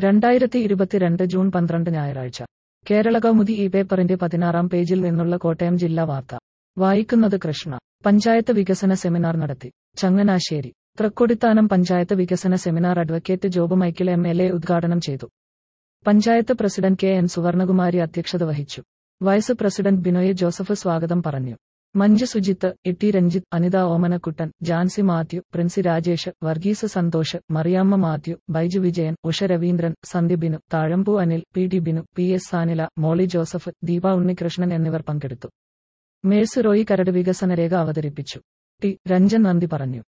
രണ്ടായിരത്തി ഇരുപത്തിരണ്ട് ജൂൺ പന്ത്രണ്ട് ഞായറാഴ്ച കേരള കൗമുദി ഈ പേപ്പറിന്റെ പതിനാറാം പേജിൽ നിന്നുള്ള കോട്ടയം ജില്ലാ വാർത്ത വായിക്കുന്നത് കൃഷ്ണ പഞ്ചായത്ത് വികസന സെമിനാർ നടത്തി ചങ്ങനാശ്ശേരി തൃക്കൊടിത്താനം പഞ്ചായത്ത് വികസന seminar advocate Job Michael M L A ഉദ്ഘാടനം ചെയ്തു panchayat president K N Suvarnakumari അധ്യക്ഷത വഹിച്ചു വൈസ് പ്രസിഡന്റ് ബിനോയ് ജോസഫ് സ്വാഗതം പറഞ്ഞു മഞ്ജു സുജിത്ത് ഇട്ടി രഞ്ജിത്ത് അനിത ഓമനക്കുട്ടൻ ജാൻസി മാത്യു പ്രിൻസി രാജേഷ് വർഗീസ് സന്തോഷ് മറിയാമ്മ മാത്യു ബൈജു വിജയൻ ഉഷ രവീന്ദ്രൻ സന്ദീപിനു താഴമ്പൂ Anil P T Binu P S Sanila Molly Joseph Deepa Unnikrishnan എന്നിവർ പങ്കെടുത്തു മേഴ്സ് റോയി കരട് വികസന രേഖ അവതരിപ്പിച്ചു ടി രഞ്ജൻ നന്ദി പറഞ്ഞു